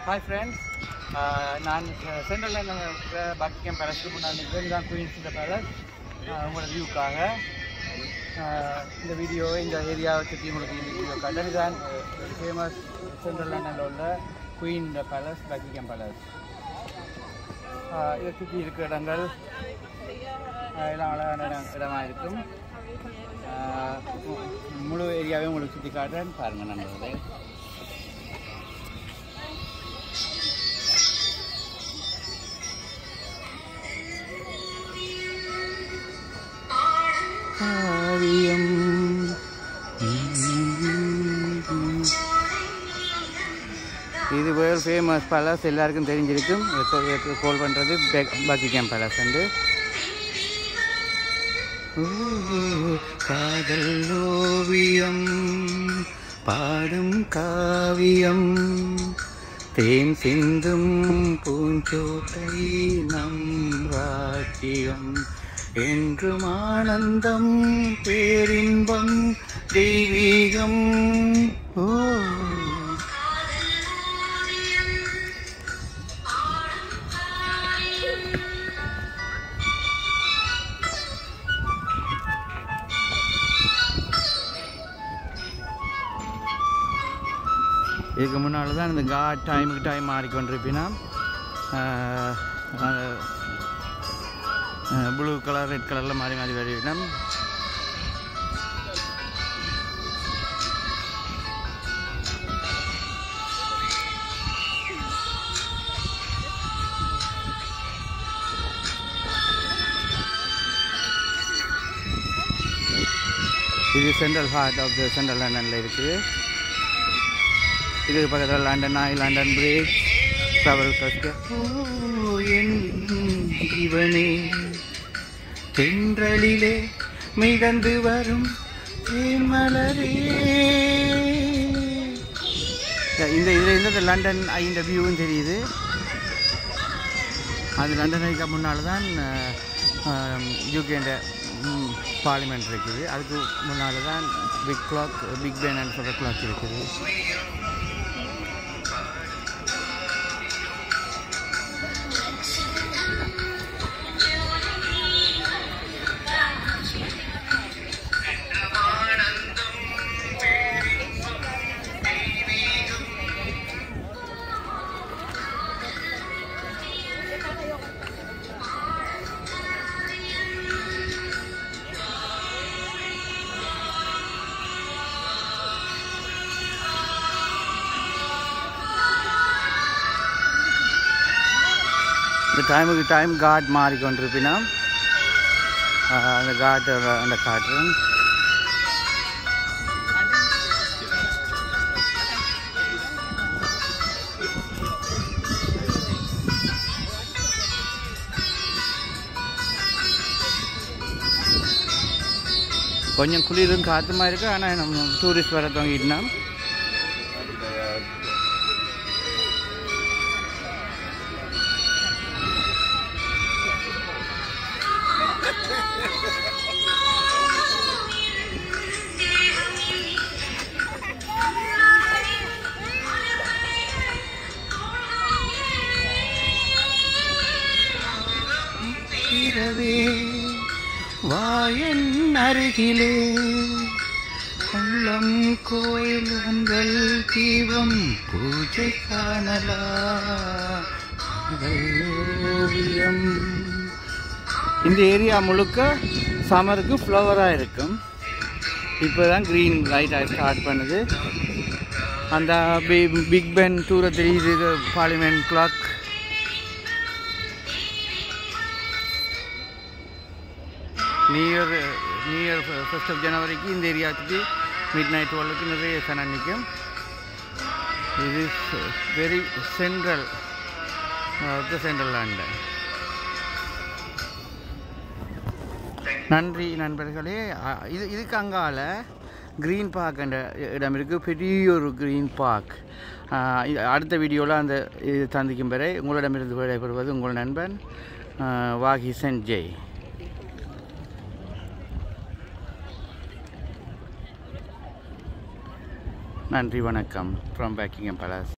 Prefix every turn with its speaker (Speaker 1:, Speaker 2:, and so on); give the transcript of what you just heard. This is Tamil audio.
Speaker 1: ஹாய் ஃப்ரெண்ட்ஸ் நான் சென்ட்ரலில் நாங்கள் பக்கியம் பேலஸ்க்கு முன்னாடி நிற்கிறேன் தான் குயின்ஸ் இந்த பேலஸ் உங்களோட வியூக்காக இந்த வீடியோ இந்த ஏரியாவை சுற்றி உங்களுக்கு இந்த வீடியோ காட்டுறேன் இதுதான் ஃபேமஸ் சென்ட்ரல் லண்டனில் உள்ள குயின் பேலஸ் பக்கியம் பேலஸ் இதை சுற்றி இருக்கிற இடங்கள் ஆஹ் எல்லாம் அழகான இடம் இடமா இருக்கும் ஆஹ் மு- முழு ஏரியாவே உங்களுக்கு சுற்றி காட்டுறேன் பாருங்கள் நண்பர்களே காவியம் இது வேர்ல்ட் ஃபேமஸ் பேலஸ் எல்லாருக்கும் தெரிஞ்சிருக்கும் கோல் பண்ணுறது பக்கிங்ஹாம் பேலஸ் வந்து காதல் ஓவியம் பாடும் காவியம் தேன் சிந்தும் பூஞ்சோட்டை நம் ராஜ்யம் என்றும் ஆனந்தம் பேரின்பம் தெய்வீகம் ஓ இதுக்கு முன்னால் தான் இந்த காட் டைமுக்கு டைம் மாறிக்கொண்டிருப்பினா ப்ளூ கலர் ரெட் கலரில் மாறி மாறி வருவினம் இது central heart of the central லண்டனில் இருக்குது இதுக்கு பக்கத்தில் London Eye London break travel கஸ்க ஓ என் இவனே தென்றலிலே மிதந்து வரும் தேன்மலரே இந்த இதில் இருந்து இந்த லண்டன் ஐ இந்த வியூவும் தெரியுது அது லண்டன் ஐக்கு முன்னால் தான் யூகேண்ட பார்லிமெண்ட் இருக்குது அதுக்கு முன்னால் தான் பிக் கிளாக் பிக் பேன் சொல்கிற கிளாக் இருக்குது இந்த டைமுக்கு டைம் காட் மாறிக்கொண்டிருப்பினா அந்த காட் அந்த காட்டுறேன் கொஞ்சம் குளிரும் காற்றுமா இருக்கு ஆனால் நம்ம டூரிஸ்ட் வர தொடங்கிட்டுனா இரவே வாயன் அருகிலே உள்ளம் கோயில் உங்கள் தீபம் பூஜை காணலா ஓவியம் இந்த ஏரியா முழுக்க சம்மருக்கு ஃப்ளவராக இருக்கும் இப்போ தான் க்ரீன் லைட்டாக ஸ்டார்ட் பண்ணுது அந்த பிக் பென் தூர தெரியுது parliament clock new year new year first of ஜனவரிக்கு இந்த ஏரியா சுற்றி மிட் நைட் டுவெல்லுக்கு நிறைய சனம் நிற்கும் இது very central the central land நன்றி நண்பர்களே அ- இது இதுக்கு அங்கால க்ரீன் பார்க் என்ற இடம் இருக்குது பெரிய ஒரு க்ரீன் பார்க் அடுத்த வீடியோவில் அந்த இது சந்திக்கும் வரை உங்களிடமிருந்து விடைபெறுவது உங்கள் நண்பன் ஆ, வாகி சென்ட் ஜெய் நன்றி வணக்கம் ஃப்ரம் பேக்கிங் பேலஸ்